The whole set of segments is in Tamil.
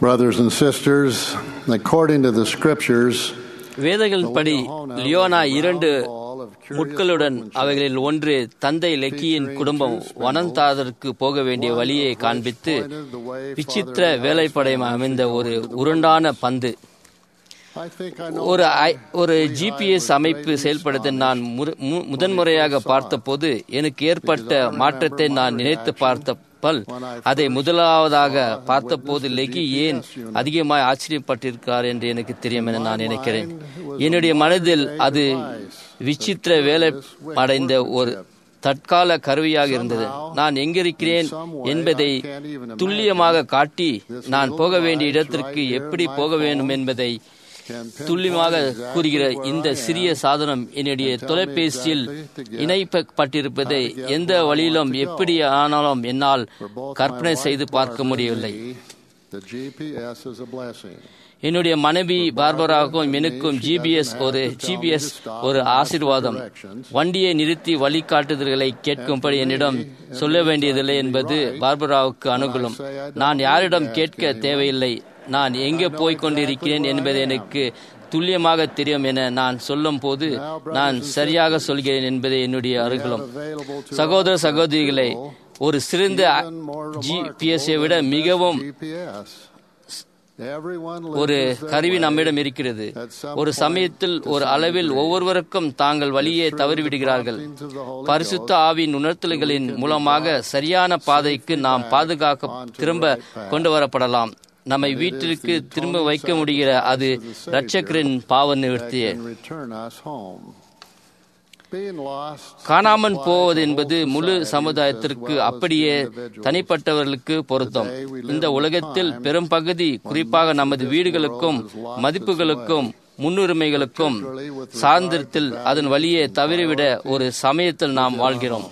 Brothers and sisters, according to the scriptures, வேதங்கள் படி லியோனா இரண்டு முட்களுடன் அவைகளில் ஒன்று தந்தை லெக்கியின் குடும்பம் வனந்தாதற்கு போக வேண்டிய வழியை காண்பித்து விசித்திர வேலைப்படையம் அமைந்த ஒரு உருண்டான பந்து I think I know ஒரு ஐ- ஒரு ஜிபிஎஸ் அமைப்பு செயல்படுத்த நான் முறு- மு- முதன்முறையாக பார்த்தபோது எனக்கு ஏற்பட்ட மாற்றத்தை நான் நினைத்து பார்த்தப்பல் அதை முதலாவதாக பார்த்தபோது லெகி ஏன் அதிகமாய் ஆச்சரியப்பட்டிருக்கிறார் என்று எனக்கு தெரியும் என நான் நினைக்கிறேன் என்னுடைய மனதில் அது விசித்திர வேலை அடைந்த ஒரு தற்கால கருவியாக இருந்தது நான் எங்கிருக்கிறேன் என்பதை துல்லியமாக காட்டி நான் போக வேண்டிய இடத்திற்கு எப்படி போக வேண்டும் என்பதை துல்லியமாக கூறுகிற இந்த சிறிய சாதனம் என்னுடைய தொலைபேசியில் இணைக்கப்பட்டிருப்பதை எந்த வழியிலும் எப்படி ஆனாலும் என்னால் கற்பனை செய்து பார்க்க முடியவில்லை the GPS is a blessing. என்னுடைய மனைவி பார்பராவுக்கும் எனக்கும் ஜிபிஎஸ் ஒரு ஜிபிஎஸ் ஒரு ஆசீர்வாதம் வண்டியை நிறுத்தி வழிகாட்டுதல்களை கேட்கும்படி என்னிடம் சொல்ல வேண்டியதில்லை என்பது பார்பராவுக்கு அனுகூலம் நான் யாரிடம் கேட்க தேவையில்லை நான் எங்கே போய்க் கொண்டிருக்கிறேன் என்பது எனக்கு துல்லியமாக தெரியும் என நான் சொல்லும் போது நான் சரியாக சொல்கிறேன் என்பது என்னுடைய அருகுலம் சகோதர சகோதரிகளை ஒரு சிறந்த ஜிபிஎஸ்ஐ விட மிகவும் GPS. Everyone ஒரு lives கருவி that நம்மிடம் way. இருக்கிறது ஒரு சமயத்தில் ஒரு அளவில் ஒவ்வொருவருக்கும் தாங்கள் வழியை தவறிவிடுகிறார்கள் பரிசுத்த ஆவின் உணர்த்தல்களின் மூலமாக சரியான பாதைக்கு நாம் பாதுகாக்க திரும்ப கொண்டு வரப்படலாம் நம்மை வீட்டிற்கு திரும்ப வைக்க முடிகிற அது இரட்சகரின் பாவ நிவர்த்தியே and return us home. Being lost காணாமல் போவது என்பது முழு சமுதாயத்திற்கு அப்படியே தனிப்பட்டவர்களுக்கு பொருத்தம் இந்த உலகத்தில் பெரும் பகுதி குறிப்பாக நமது வீடுகளுக்கும் மதிப்புகளுக்கும் முன்னுரிமைகளுக்கும் சார்ந்திரத்தில் அதன் வழியே தவறிவிட ஒரு சமயத்தில் நாம் வாழ்கிறோம்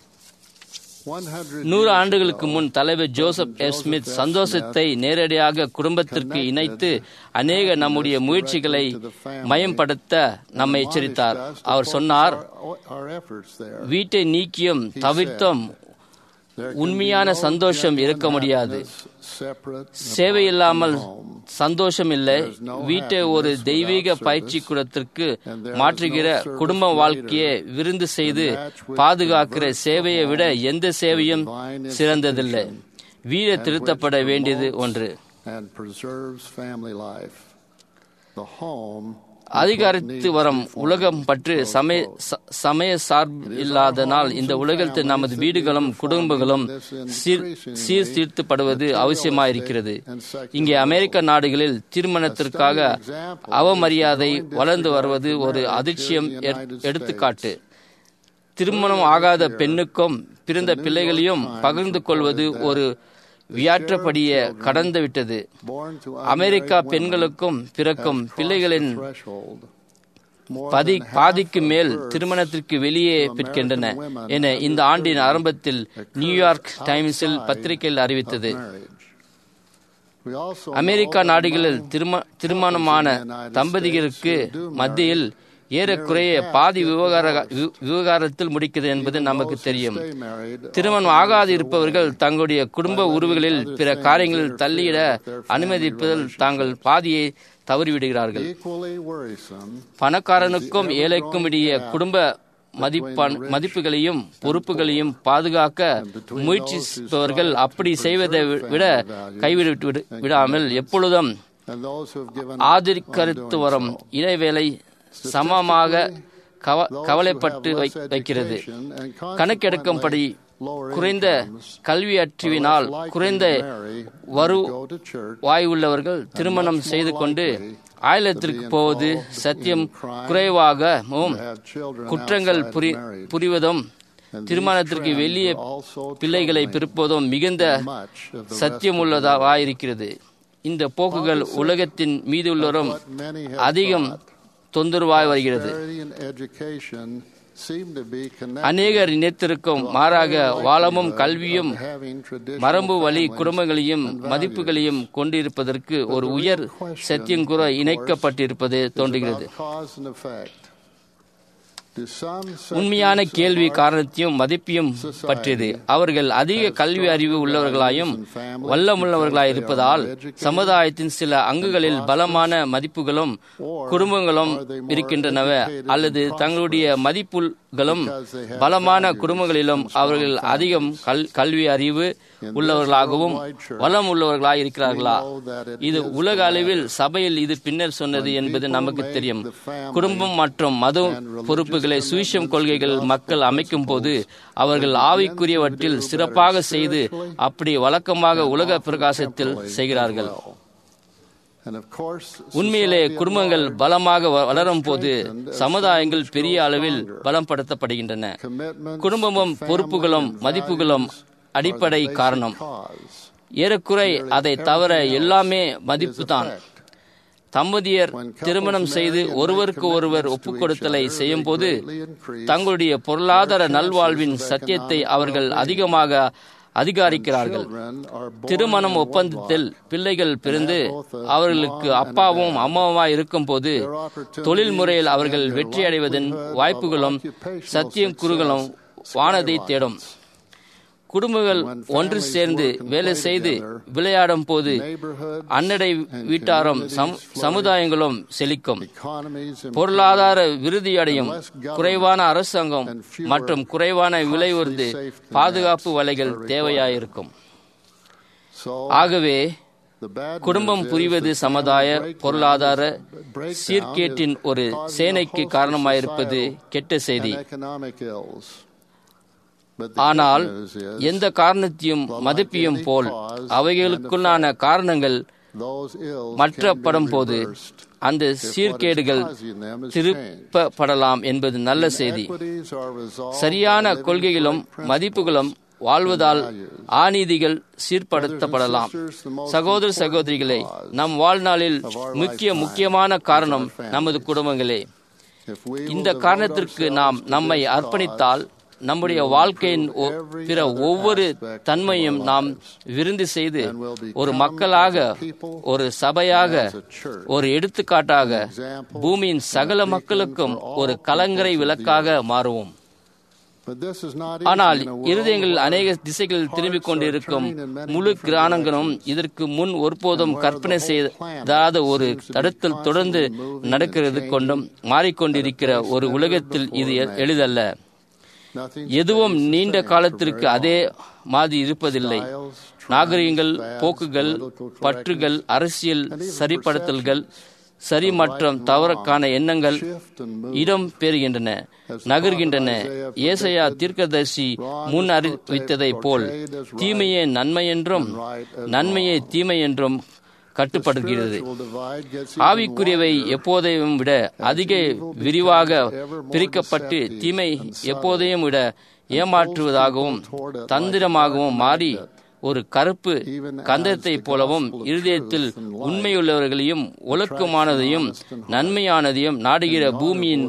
100 நூறு ஆண்டுகளுக்கு முன் தலைவர் ஜோசப் எஸ் ஸ்மித் சந்தோஷத்தை நேரடியாக குடும்பத்திற்கு இணைத்து அநேக நம்முடைய முயற்சிகளை மயம்படுத்த நம்மை எச்சரித்தார் அவர் சொன்னார் our, our efforts there. வீட்டை நீக்கியும் தவிர்த்தும் உண்மையான சந்தோஷம் இருக்க முடியாது Separate சேவை இல்லாமல் சந்தோஷம் இல்லை வீட்டை ஒரு தெய்வீக பயிற்சி கூடத்திற்கு மாற்றுகிற குடும்ப வாழ்க்கையை விருந்து செய்து பாதுகாக்கிற சேவையை விட எந்த சேவையும் சிறந்ததில்லை வீடு திருத்தப்பட வேண்டியது ஒன்று and preserves family life. The home அதிகாரித்து வரும் உலகம் பற்றி சமய ச- சமய சார்பு இல்லாதனால் இந்த உலகத்தில் நமது வீடுகளும் குடும்பங்களும் சீர் சீர்திருத்தப்படுவது அவசியமாயிருக்கிறது இங்கே அமெரிக்க நாடுகளில் திருமணத்திற்காக அவமரியாதை வளர்ந்து வருவது ஒரு அதிர்ச்சியம் எ- எடுத்துக்காட்டு திருமணம் ஆகாத பெண்ணுக்கும் பிறந்த பிள்ளைகளையும் பகிர்ந்து கொள்வது ஒரு வியாற்றப்படிய கடந்து விட்டது born to அமெரிக்கா பெண்களுக்கும் பிறக்கும் பிள்ளைகளின் threshold. பதி பாதிக்கு மேல் திருமணத்திற்கு வெளியே பிற்கின்றன என இந்த ஆண்டின் ஆரம்பத்தில் நியூயார்க் டைம்ஸில் பத்திரிகையில் அறிவித்தது Marriage. We also அமெரிக்கா நாடுகளில் திரும திருமணமான தம்பதிகளுக்கு மத்தியில் ஏறக்குறைய பாதி விவகார வி- விவகாரத்தில் முடிக்கிறது என்பது நமக்கு தெரியும் stay married திருமணம் ஆகாது இருப்பவர்கள் தங்களுடைய குடும்ப உறவுகளில் பிற காரியங்களில் தள்ளியிட அனுமதிப்பதில் தாங்கள் பாதியை தவறிவிடுகிறார்கள் equally worrisome பணக்காரனுக்கும் ஏழைக்கும் இடையே குடும்ப மதிப்பான் மதிப்புகளையும் பொறுப்புகளையும் பாதுகாக்க முயற்சிப்பவர்கள் அப்படி செய்வதை விட கைவிட்டு விடு- விடாமல் எப்பொழுதும் and those who have given ஆதரிக்கருத்து வரும் இடைவேளை சமமாக கவ கவலைப்பட்டு வை- வைக்கிறது கணக்கெடுக்கும்படி குறைந்த கல்வியற்றிவினால் குறைந்த வரு வாயுள்ளவர்கள் திருமணம் செய்து கொண்டு ஆயிலத்திற்கு போவது சத்தியம் குறைவாகவும் குற்றங்கள் புரி புரிவதும் திருமணத்திற்கு வெளியே பிள்ளைகளை பிறப்பதும் மிகுந்த சத்தியமுள்ளதாயிருக்கிறது இந்த போக்குகள் உலகத்தின் மீதுள்ளவரும் அதிகம் தொந்தரவாய் வருகிறது அநேகர் நினைத்திருக்கும் மாறாக வாழமும் கல்வியும் மரபு வழி குடும்பங்களையும் மதிப்புகளையும் கொண்டிருப்பதற்கு ஒரு உயர் சத்தியங்குற இணைக்கப்பட்டிருப்பது தோன்றுகிறது Do some உண்மையான sections கேள்வி of our காரணத்தையும் மதிப்பையும் பற்றியது அவர்கள் அதிக கல்வி அறிவு உள்ளவர்களாயும் வல்லமுள்ளவர்களாய் இருப்பதால் சமுதாயத்தின் சில அங்குகளில் பலமான மதிப்புகளும் குடும்பங்களும் இருக்கின்றனவ அல்லது தங்களுடைய மதிப்புகளும் பலமான குடும்பங்களிலும் அவர்கள் அதிகம் கல் கல்வி அறிவு உள்ளவர்களாகவும் வளம் உள்ளவர்களாய் இருக்கிறார்களா இது உலக அளவில் சபையில் இது பின்னர் சொன்னது என்பது நமக்கு தெரியும் குடும்பம் மற்றும் மத பொறுப்புகளை சுவிசம் கொள்கைகள் மக்கள் அமைக்கும் போது அவர்கள் ஆவிக்குரியவற்றில் சிறப்பாக செய்து அப்படி வழக்கமாக உலக பிரகாசத்தில் செய்கிறார்கள் And of course, உண்மையிலே society at குடும்பங்கள் large பலமாக வ- வளரும் போது சமுதாயங்கள் பெரிய அளவில் பலப்படுத்தப்படுகின்றன commitments குடும்பமும் to family பொறுப்புகளும் and மதிப்புகளும் values அடிப்படை are the basic காரணம் cause. ஏறக்குறை அதை தவிர எல்லாமே மதிப்புதான் Is effect. தம்பதியர் When couples திருமணம் செய்து marry and make ஒருவருக்கு ஒருவர் commitments to ஒப்புக் each கொடுத்தலை other, செய்யும் they போது greatly increase தங்களுடைய பொருளாதார their chances நல்வாழ்வின் of சத்தியத்தை economic அவர்கள் well-being. அதிகமாக அதிகாரிக்கிறார்கள் Children are born திருமணம் in ஒப்பந்தத்தில் wedlock. பிள்ளைகள் பிறந்து both a அவர்களுக்கு mom and a அப்பாவும் dad. அம்மாவுமாய் இருக்கும்போது Their opportunities தொழில் முறையில் and அவர்கள் their வெற்றி அடைவதன் likelihood வாய்ப்புகளும் of occupational சத்தியம் குறுகளும் success வானதை தேடும் skyrockets. குடும்பங்கள் When ஒன்று families சேர்ந்து work and வேலை play செய்து together, விளையாடும் போது neighborhoods அன்னடை and வீட்டாரும் சமு- communities flourish. சமுதாயங்களும் செழிக்கும் Economies improve. பொருளாதார விருதியடையும் And less government குறைவான அரசாங்கம் and fewer மற்றும் குறைவான விலை உறுதி costly safety பாதுகாப்பு nets வலைகள் are required. தேவையாயிருக்கும் So, ஆகவே the bad குடும்பம் news is புரிவது that சமுதாய family breakdown பொருளாதார is- breakdown சீர்கேட்டின் is ஒரு causing a சேனைக்கு host of காரணமாயிருப்பது societal கெட்ட செய்தி and economic ills. But the ஆனால் good news is எந்த காரணத்தையும் மதிப்பியும் போல் அவைகளுக்குள்ளான காரணங்கள் those ills மற்றப்படும் can be போது reversed அந்த if what is சீர்கேடுகள் causing them is changed. திருப்பப்படலாம் என்பது நல்ல செய்தி Inequities are resolved சரியான by living கொள்கைகளும் right principles. மதிப்புகளும் வாழ்வதால் ஆநீதிகள் சீர்படுத்தப்படலாம் சகோதர சகோதரிகளே நம் வாழ்நாளில் முக்கிய முக்கியமான காரணம் நமது குடும்பங்களே If we will இந்த devote காரணத்திற்கு நாம் ourselves to நம்மை this அர்ப்பணித்தால் நம்முடைய வாழ்க்கையின் ஒ- பிற ஒவ்வொரு தன்மையும் நாம் விருந்து செய்து ஒரு மக்களாக ஒரு சபையாக ஒரு எடுத்துக்காட்டாக பூமியின் சகல மக்களுக்கும் ஒரு கலங்கரை விளக்காக மாறுவோம் But this is not easy ஆனால் in a world இருதயங்களில் where அநேக திசைகளில் திரும்பிக் கொண்டிருக்கும் முழு கிராணங்களும் இதற்கு முன் ஒருபோதும் கற்பனை செய்யாத ஒரு தடத்தில் தொடர்ந்து நடக்கிறது கொண்டும் மாறிக்கொண்டிருக்கிற ஒரு உலகத்தில் இது எ- எளிதல்ல nothing எதுவும் stays the நீண்ட same காலத்திற்கு for very அதே long. மாதிரி இருப்பதில்லை Styles, நாகரிகங்கள் trends, போக்குகள் fads, political பற்றுகள் correctness, அரசியல் and even சரிப்படுத்தல்கள் perceptions சரி of மற்றும் right and தவறுக்கான wrong எண்ணங்கள் shift and move. இடம் பெறுகின்றன As the நகர்கின்றன prophet Isaiah ஏசையா predicted, தீர்க்கதரிசி wrong முன் is அறிவித்ததைப் pole portrayed as right தீமையே நன்மை என்றும் and right as நன்மையே wrong. தீமை என்றும் கட்டுப்படுகிறது The spiritual divide gets even ஆவிக்குரியவை wider எப்போதையும் விட அதிக விரிவாக பிரிக்கப்பட்டு தீமை எப்போதையும் விட ஏமாற்றுவதாகவும் தந்திரமாகவும் மாறி ஒரு கருப்பு கந்தத்தைப் போலவும் இருதயத்தில் உண்மையுள்ளவர்களையும் ஒழுக்கமானதையும் நன்மையானதையும் நாடுகிற பூமியின்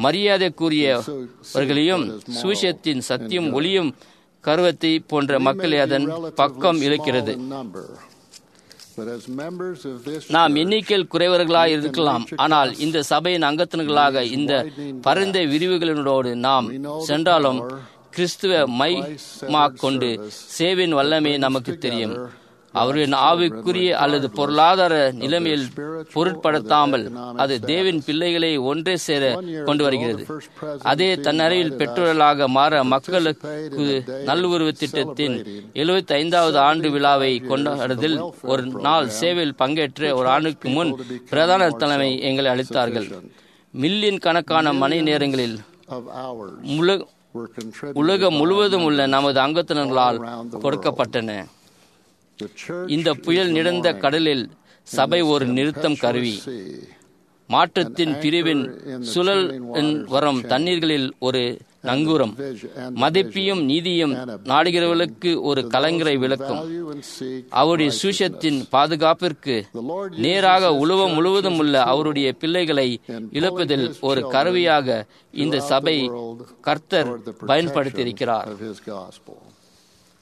மரியாதைக்குரியவர்களையும் சுவிசத்தின் சத்தியம் ஒளியும் கருவத்தை போன்ற We may மக்களை be அதன் relatively பக்கம் small இழுக்கிறது in number, but as members of this நாம் church, எண்ணிக்கையில் குறைவர்களாக இருக்கலாம் ஆனால் இந்த சபையின் அங்கத்தினர்களாக இந்த பரந்த விரிவுகளினோடு நாம் சென்றாலும் கிறிஸ்துவ மைமா கொண்டு சேவின் வல்லமை நமக்கு தெரியும் அவரின் ஆவிக்குரிய அல்லது பொருளாதார நிலைமையில் பொருட்படுத்தாமல் அது தேவின் பிள்ளைகளை ஒன்றே சேர கொண்டு வருகிறது அதே தன்னறிவில் பெற்றோர்களாக மாற மக்களுக்கு நல்லுறவு திட்டத்தின் எழுபத்தி ஐந்தாவது ஆண்டு விழாவை கொண்டாடுவதில் ஒரு நாள் சேவையில் பங்கேற்ற ஒரு ஆண்டுக்கு முன் பிரதான தலைமை எங்களை அளித்தார்கள் மில்லியன் கணக்கான மணி நேரங்களில் of ours முழு were contributed உலகம் by முழுவதும் உள்ள members நமது அங்கத்தினர்களால் all around the world. கொடுக்கப்பட்டன The church இந்த புயல் is நிறைந்த mooring கடலில் சபை in ஒரு this நிறுத்தம் கருவி tempestuous sea. மாற்றத்தின் பிரிவின் சுழல் வரும் தண்ணீர்களில் ஒரு நங்கூரம் மதிப்பியும் நீதியும் நாடுகிறவர்களுக்கு ஒரு கலங்கரை விளக்கும் அவருடைய சுஷத்தின் பாதுகாப்பிற்கு நேராக உலகம் முழுவதும் உள்ள அவருடைய பிள்ளைகளை இழப்பதில் ஒரு கருவியாக இந்த சபை கர்த்தர் பயன்படுத்தியிருக்கிறார்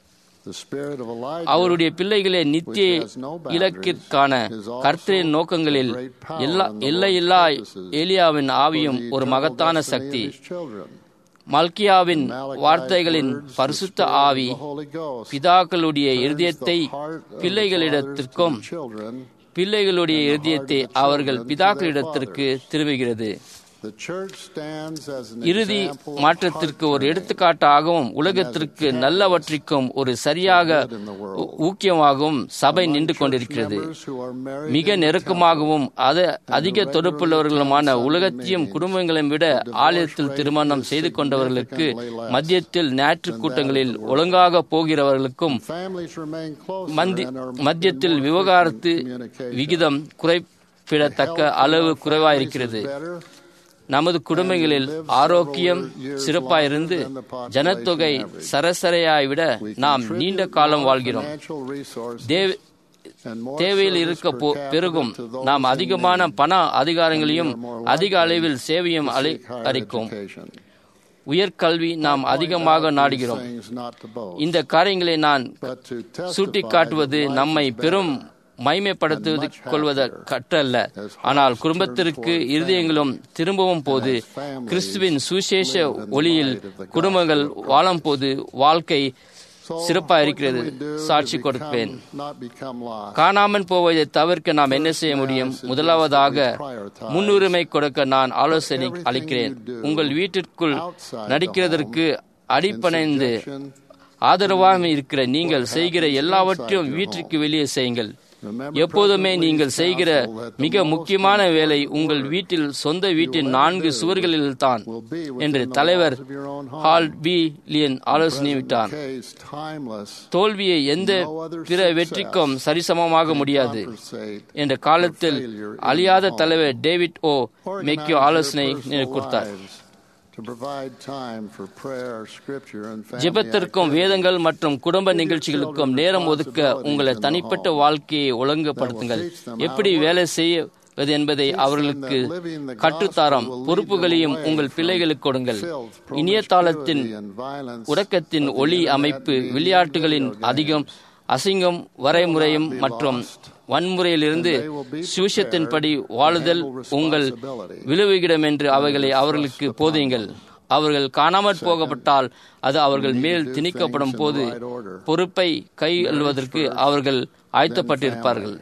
The spirit of Elijah அவருடைய பிள்ளைகளே நித்திய இலக்கிற்கான கர்த்தரின் நோக்கங்களில் எல்லா எல்லையில்லா ஏலியாவின் ஆவியும் ஒரு மகத்தான சக்தி his children. மல்கியாவின் வார்த்தைகளின் பரிசுத்த ஆவி The Holy Ghost பிதாக்களுடைய இருதயத்தை the heart of the பிள்ளைகளிடத்திற்கும் fathers to the children. பிள்ளைகளுடைய இருதயத்தை அவர்கள் பிதாக்களிடத்திற்கு திரும்புகிறது The church stands as an இறுதி example of மாற்றத்திற்கு ஒரு heart எடுத்துக்காட்டாகவும் உலகத்திற்கு நல்லவற்றிற்கும் ஒரு சரியாக ஊ- ஊக்கியமாகவும் சபை நின்று கொண்டிருக்கிறது members who are married மிக in the நெருக்கமாகவும் அத அதிக தொடர்புள்ளவர்களுமான உலகத்தையும் குடும்பங்களையும் விட ஆலயத்தில் திருமணம் செய்து கொண்டவர்களுக்கு மத்தியத்தில் ஞாயிற்று கூட்டங்களில் ஒழுங்காக போகிறவர்களுக்கும் Families remain closer மந்தி- and are மத்தியத்தில் in more விவகாரத்து frequent communication. விகிதம் குறைப்பிடத்தக்க அளவு குறைவாயிருக்கிறது Better, நமது குடும்பங்களில் ஆரோக்கியம் சிறப்பாயிருந்து ஜனத்தொகை சரசரையாய் விட நாம் நீண்ட காலம் வாழ்கிறோம் financial resources தேவ- and more தேவையில் service இருக்க per போ- capita பெருகும் to those நாம் in அதிகமான need. பண அதிகாரங்களையும் And we are more அதிக likely அளவில் சேவையும் to அளி seek higher அளிக்கும் education. உயர்கல்வி நாம் I point அதிகமாக out these நாடுகிறோம் things not to boast, இந்த காரியங்களை நான் but to testify சுட்டிக்காட்டுவது that life நம்மை is பெரும் better. மைமைப்படுத்துவது கொள்வத கற்றல்ல ஆனால் குடும்பத்திற்கு இருதயங்களும் திரும்பவும் போது கிறிஸ்துவின் சுசேஷ ஒளியில் குடும்பங்கள் வாழும் போது வாழ்க்கை So, சிறப்பாக what இருக்கிறது can we do to சாட்சி become- கொடுப்பேன் not become lost? காணாமல் போவதை தவிர்க்க நாம் என்ன செய்ய முடியும் முதலாவதாக முன்னுரிமை கொடுக்க நான் ஆலோசனை அளிக்கிறேன் உங்கள் வீட்டிற்குள் நடிக்கிறதற்கு அடிப்பணைந்து Insurrection, ஆதரவாக இருக்கிற நீங்கள் செய்கிற எல்லாவற்றையும் வீட்டிற்கு வெளியே செய்யுங்கள் எப்போதுமே நீங்கள் செய்கிற மிக முக்கியமான வேலை உங்கள் வீட்டில் சொந்த வீட்டின் நான்கு சுவர்களில் தான் will be within என்று the தலைவர் walls of your own home. ஹால் பி லியன் ஆலோசனை விட்டார் Case, timeless, தோல்வியை எந்த பிற வெற்றிக்கும் சரிசமமாக முடியாது compensate, என்ற காலத்தில் அழியாத தலைவர் டேவிட் ஓ மெக்கியோ ஆலோசனை கொடுத்தார் lives to provide time for prayer, scripture, and family ஜெபத்திற்கும் வேதங்கள் மற்றும் குடும்ப நிகழ்ச்சிகளுக்கும் நேரம் ஒதுக்க உங்களை தனிப்பட்ட வாழ்க்கையை ஒழுங்குபடுத்துங்கள் எப்படி வேலை செய்வது என்பதை அவர்களுக்கு கற்றுத்தாரம் பொறுப்புகளையும் உங்கள் பிள்ளைகளுக்கு கொடுங்கள் இணையதளத்தின் உறக்கத்தின் ஒளி அமைப்பு விளையாட்டுகளின் அதிகம் அசிங்கம் வரைமுறையும் மற்றும் வன்முறையிலிருந்து சுவிசத்தின்படி வாழுதல் உங்கள் விழுவுகிடம் என்று அவைகளை அவர்களுக்கு போதியுங்கள் அவர்கள் காணாமற் போகப்பட்டால் அது அவர்கள் மேல் திணிக்கப்படும் போது பொறுப்பை கையெழுவதற்கு அவர்கள் ஆயத்தப்பட்டிருப்பார்கள்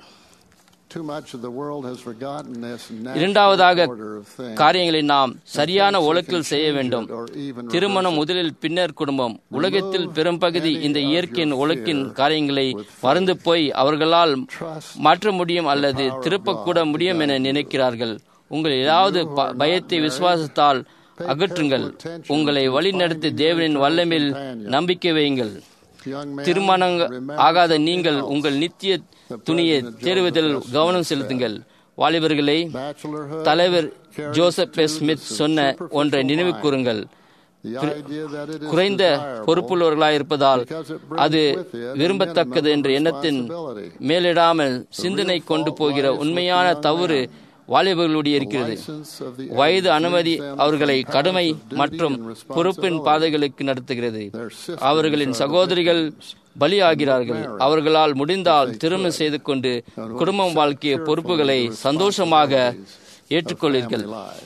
Too much of the world has forgotten this natural இரண்டாவதாக order of things. காரியங்களை நாம் சரியான ஒழுக்கில் செய்ய வேண்டும் திருமணம் முதலில் பின்னர் குடும்பம் உலகத்தில் பெரும்பகுதி இந்த இயற்கையின் ஒழுக்கின் காரியங்களை மறந்து போய் அவர்களால் மாற்ற முடியும் அல்லது திருப்பக்கூட முடியும் என நினைக்கிறார்கள் உங்கள் ஏதாவது ப- பயத்தை விசுவாசத்தால் அகற்றுங்கள் உங்களை வழிநடத்தி தேவனின் வல்லமில் நம்பிக்கை வையுங்கள் Young man, திருமணம் remember ஆகாத நீங்கள் உங்கள் நித்திய துணியை தேர்வதில் கவனம் செலுத்துங்கள் வாலிபர்களே bachelorhood, தலைவர் carries Joseph two S Smith of சொன்ன superficial ஒன்றை நினைவு mind. கூறுங்கள் The idea that it is குறைந்த desirable பொறுப்புள்ளவர்களாயிருப்பதால் because it brings அது with it an விரும்பத்தக்கது minimum என்ற எண்ணத்தின் responsibility. மேலிடாமல் சிந்தனை கொண்டு போகிற உண்மையான தவறு வாலிபர்களுடைய இருக்கிறது License of the வயது age அனுமதி leads them அவர்களை from கடமை paths of duty மற்றும் and பொறுப்பின் responsibility. பாதைகளுக்கு நடத்துகிறது Their sisters அவர்களின் are சகோதரிகள் victims. பலியாகிறார்கள் married. அவர்களால் முடிந்தால் If they திருமணம் could. செய்து கொண்டு And would குடும்பம் accept வாழ்க்கைய cheerfully பொறுப்புகளை the சந்தோஷமாக responsibilities of ஏற்றுக்கொள்ளீர்கள் family life.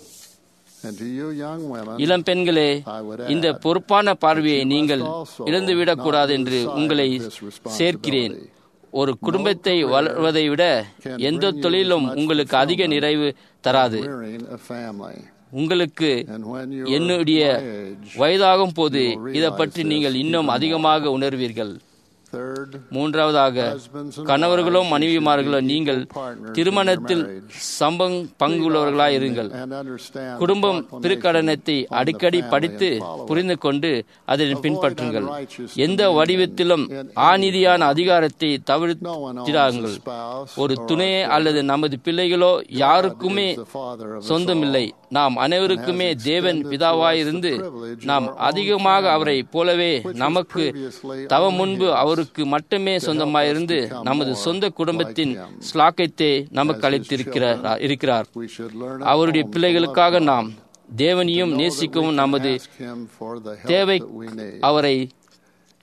And to you young women, இளம் பெண்களே I would இந்த add பொறுப்பான பார்வையை that you நீங்கள் must also இழந்துவிடக்கூடாது not என்று lose sight உங்களை of this responsibility. சேர்க்கிறேன் ஒரு குடும்பத்தை career வளர்வதை விட can எந்த bring you தொழிலும் as much உங்களுக்கு அதிக fulfillment நிறைவு தராது rearing a family. உங்களுக்கு And when you என்னுடைய are my age, வயதாகும் போது you will இதை realize பற்றி this நீங்கள் even இன்னும் more. அதிகமாக உணர்வீர்கள் third, மூன்றாவதாக husbands and கணவர்களோ wives, you மனைவிமார்களோ should be நீங்கள் equal partners in திருமணத்தில் your marriage. சம்பங் பங்குள்ளவர்களாய் இருங்கள் And understand the குடும்பம் proclamation பிற்கடனத்தை on the அடிக்கடி family படித்து and follow it. புரிந்து கொண்டு அதை Avoid பின்பற்றுங்கள் unrighteous எந்த dominion வடிவத்திலும் in any ஆநீதியான form. அதிகாரத்தை No one owns a தவிர்த்திடாங்கள் spouse ஒரு or a துணையே children. அல்லது நமது பிள்ளைகளோ யாருக்குமே God is the father of us சொந்தமில்லை all. நாம் அனைவருக்குமே and has தேவன் extended பிதாவாயிருந்து to us the privilege of நாம் our own அதிகமாக family, அவரை போலவே which was நமக்கு previously தவ only முன்பு his, அவருக்கு மட்டுமே help சொந்தமாயிருந்து us become நமது more சொந்த குடும்பத்தின் like him. ஸ்லாக்கத்தை நமக்கு As his அளித்திருக்கிறார் children, இருக்கிறார் We should learn at அவருடைய home to பிள்ளைகளுக்காக love God, நாம் தேவனையும் to know that we நேசிக்கவும் can நமது ask him for the help தேவை that we need. அவரை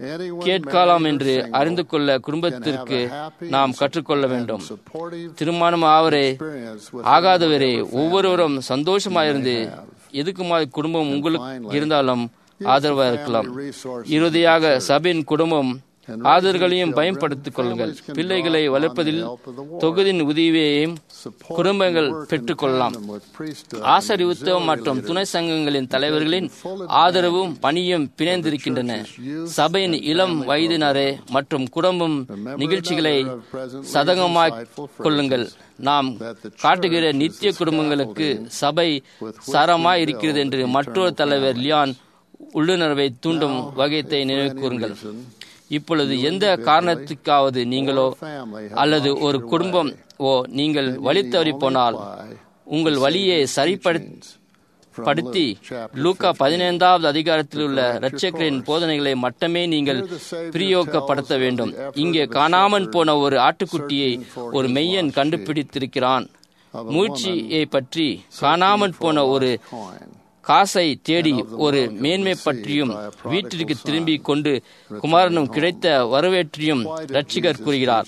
Anyone கேட்கலாம் married or என்று single அறிந்து கொள்ள can have குடும்பத்திற்கு a happy நாம் and கற்றுக்கொள்ள and வேண்டும் supportive திருமணம் ஆவரே experience with ஆகாதவரே whatever family ஒவ்வொருவரும் சந்தோஷமாயிருந்து you may have. எதுக்குமாய் குடும்பம் உங்களுக்கு finally, இருந்தாலும் ஆதரவாக family இருக்கலாம் resources இறுதியாக in the church. சபையின் குடும்பம் And ஆதர்களையும் raising பயன்படுத்திக் children, கொள்ளுங்கள் families can பிள்ளைகளை draw on வளர்ப்பதில் the help of the Lord. தொகுதியின் உதவியையும் Support குடும்பங்கள் and work in பெற்றுக்கொள்ளலாம் tandem with priesthood ஆசரிவுத்தம் and மற்றும் auxiliary துணை leaders. சங்கங்களின் தலைவர்களின் ஆதரவும் பணியும் பிணைந்திருக்கின்றன சபையின் இளம் வயதினரே மற்றும் குடும்பம் நிகழ்ச்சிகளை சதகமாய் கொள்ளுங்கள் நாம் காட்டுகிற நித்திய குடும்பங்களுக்கு சபை சாரமாய் இருக்கிறது என்று மற்றொரு தலைவர் லியான் உள்ளுணர்வை தூண்டும் வகையத்தை நினைவு கூறுங்கள் இப்பொழுது எந்த காரணத்துக்காவது நீங்களோ அல்லது ஒரு குடும்பம் ஓ நீங்கள் வழி தவறி போனால் உங்கள் வழியை சரிப்படுத்தி லூக்கா பதினைந்தாவது அதிகாரத்தில் உள்ள இரட்சகரின் போதனைகளை மட்டுமே நீங்கள் பிரயோகப்படுத்த வேண்டும் இங்கே காணாமல் போன ஒரு ஆட்டுக்குட்டியை ஒரு மெய்யன் கண்டுபிடித்திருக்கிறான் மூழ்ச்சியை பற்றி காணாமல் போன ஒரு காசை தேடி ஒரு மேன்மை பற்றியும் வீட்டிற்கு திரும்பி கொண்டு குமாரனும் கிடைத்த வரவேற்றையும் ரட்சிகர் கூறுகிறார்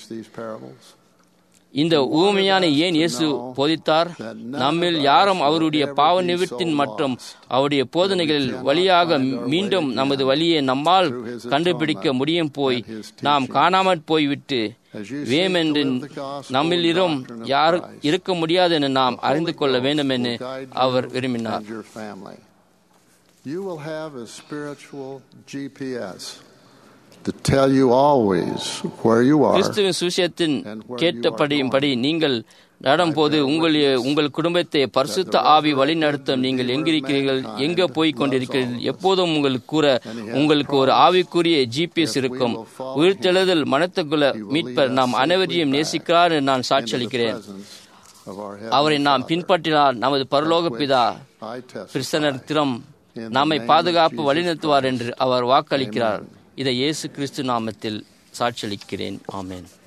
இந்த ஊமையான ஏன் இயேசு போதித்தார் நம்மில் யாரும் அவருடைய பாவ நிவர்த்தின் மற்றும் அவருடைய போதனைகளில் வழியாக மீண்டும் நமது வழியை நம்மால் கண்டுபிடிக்க முடியும் போய் நாம் காணாமற் போய்விட்டு வேமென்று நம்மில் இரும் யார் இருக்க முடியாது என நாம் அறிந்து கொள்ள வேண்டும் என அவர் விரும்பினார் You will have a spiritual GPS to tell you always where you are. கிறிஸ்துவின் சுவிசேஷத்தின் கேட்டபடியும்படி நீங்கள் நடம்போது உங்கள் உங்கள் குடும்பத்தை பரிசுத்த ஆவி வழிநடத்தும் நீங்கள் எங்கிருக்கிறீர்கள் எங்க போய் கொண்டிருக்கிறீர்கள் எப்போதும் உங்களுக்கு கூற உங்களுக்கு ஒரு ஆவிக்குரிய ஜிபிஎஸ் இருக்கும் உயிர்த்தெழுதல் மனத்துக்குள்ள மீட்பர் நாம் அனைவரையும் நேசிக்கிறார் என்று நான் சாட்சியளிக்கிறேன் அவரை நாம் பின்பற்றினால் நமது பரலோக பிதா கிறிஸ்தனர் திறம் நம்மை பாதுகாப்பு வழிநடத்துவார் என்று அவர் வாக்களிக்கிறார் இதை இயேசு கிறிஸ்து நாமத்தில் சாட்சியளிக்கிறேன் ஆமேன்